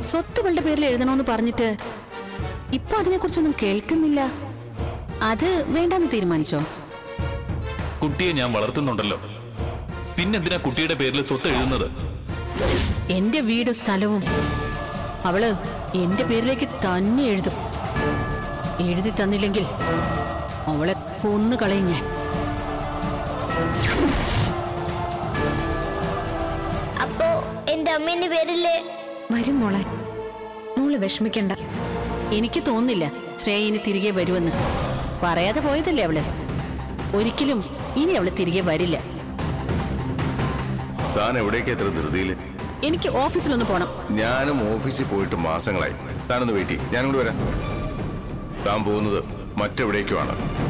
സ്വത്തുകളുടെ പേരിൽ എഴുതണമെന്ന് പറഞ്ഞിട്ട് ഇപ്പൊ അതിനെക്കുറിച്ചൊന്നും കേൾക്കുന്നില്ല അത് വേണ്ടെന്ന് തീരുമാനിച്ചോ കുട്ടിയെ ഞാൻ വളർത്തുന്നുണ്ടല്ലോ പിന്നെന്തിനാ കുട്ടിയുടെ പേരിൽ സ്വത്ത് എഴുതുന്നത് എന്റെ വീട് സ്ഥലവും അവള് എന്റെ പേരിലേക്ക് തന്നെ എഴുതും എഴുതി തന്നില്ലെങ്കിൽ അവളെ കൊന്നു കളയും ഞാൻ അപ്പോ എന്റെ അമ്മേന്റെ പേരില് വരും മോളെ മോള് വിഷമിക്കണ്ട എനിക്ക് തോന്നുന്നില്ല ശ്രേയ ഇനി തിരികെ വരുമെന്ന് പറയാതെ പോയതല്ലേ അവള് ഒരിക്കലും ഇനി അവള് തിരികെ വരില്ല താൻ എവിടേക്ക് എത്ര ധൃതിയിൽ എനിക്ക് ഓഫീസിലൊന്ന് പോണം ഞാനും ഓഫീസിൽ പോയിട്ട് മാസങ്ങളായി താനൊന്ന് വെയിറ്റ് ചെയ്യ്. ഞാനും കൂടി വരാം താൻ പോകുന്നത് മറ്റെവിടേക്കുമാണ്